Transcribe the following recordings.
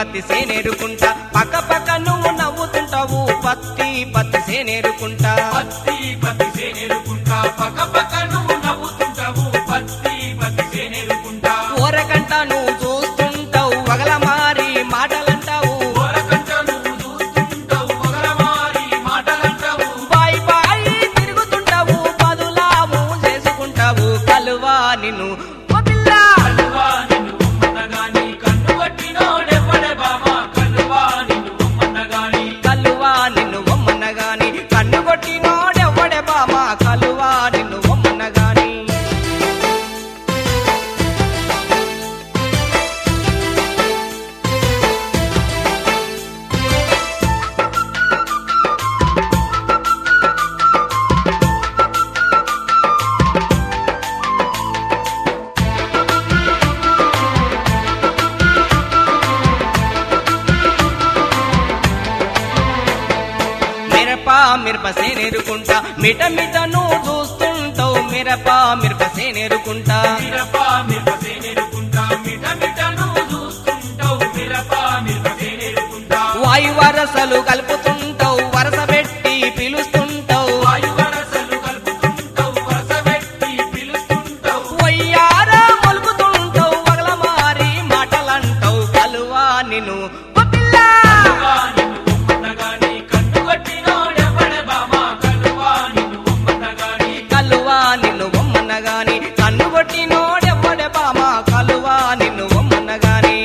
పత్తి సేనేరుకుంటా పక్క పక్క నువ్వు నవ్వుతుంటావు పత్తి పత్తి సేనేరుకుంటా పత్తి పత్తి సేనేరుకుంటా పక్క పక్క నువ్వు నవ్వుతుంటావు పత్తి పత్తి సేనేరుకుంటా ఊరకంట నువ్వు చూస్తుంటావు వగల మారి మాటలంటావు ఓరకంట నువ్వు చూస్తుంటావు పొగరమారి మాటలంటావు బాయ్ బాయ్ తిరుగుతుంటావు బదులాము చేసుకుంటావు కలువా నిన్ను ఓ పిల్ల కలువా నిన్ను ఉమ్మన్నగాని కన్ను కట్టినోడెవ్వడే బామా కలువా నిన్ను ఉమ్మన్నగాని కలువా నిన్ను ఒమ్మన్నగాని కన్ను కొట్టినోడెవ్వడే బామా కలువా నిన్ను ఒమ్మన్నగాని మిరప మిరప సేనేరుకుంటా మిట మిట నువ్వు చూస్తుంటావు మిరప మిరప సేనేరుకుంటా మిరప మిరప సేనేరుకుంటా మిట మిట నువ్వు చూస్తుంటావు మిరప మిరప సేనేరుకుంటా వాయు వరసలు కలుపుతుంటావు వరస పెట్టి పిలుస్తుంటావు వాయు వరసలు కలుపుతుంటావు వరస పెట్టి పిలుస్తుంటావు వయ్యారా మొలుపుతుంటావు వగల మారి మాటలంటావు కలువా నిన్ను ఓ పిల్ల కలువా నిన్ను ఉమ్మన్నగాని కన్ను కట్టినోడెవ్వడే బామా కలువా నిన్ను ఉమ్మన్నగాని కలువా నిన్ను ఒమ్మన్నగాని కన్ను కొట్టినోడెవ్వడే బామా కలువా నిన్ను ఒమ్మన్నగాని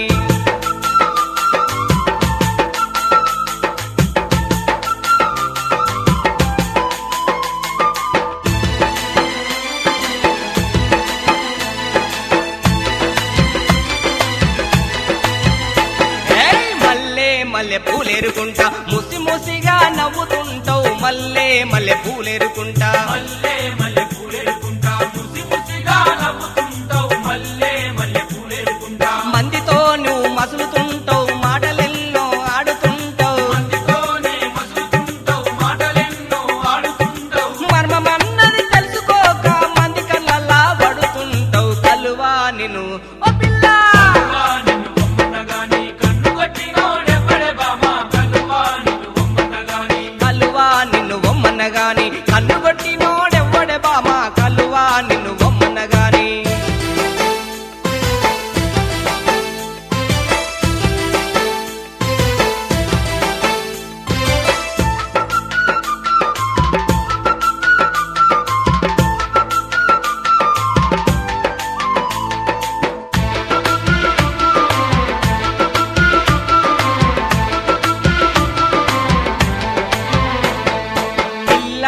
ఏయ్ మల్లె మల్లె పూలేరుకుంటా ముసి ముసిగా నవ్వుతుంటావు మల్లె మల్లె పూలేరుకుంటా మల్లె మల్లె పూలేరుకుంటా ముసి ముసిగా నవ్వుతుంటావు మల్లె మల్లె పూలేరుకుంటా మందితో నువ్వు మసులుతుంటావు మాటలెన్నో ఆడుతుంటావు మందితోనే మసులుతుంటావు మాటలెన్నో ఆడుతుంటావు మర్మమన్నది తెలుసుకోక మంది కళ్ళల్లా పడుతుంటావు కలువా నిన్ను ఓ పిల్ల కలువా నిన్ను ఉమ్మన్నగాని కన్ను కట్టినోడెవ్వడే బామా కలువా నిన్ను ఉమ్మన్నగాని కలువా నిన్ను ఒమ్మన్నగాని కన్ను కొట్టినోడెవ్వడే బామా కలువా నిన్ను ఒమ్మన్నగాని పిల్ల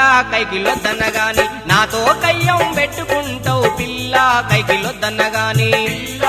కైకిలొద్దన్నగాని నాతో కయ్యం పెట్టుకుంటావు పిల్ల కైకిలొద్దన్నగాని పిల్ల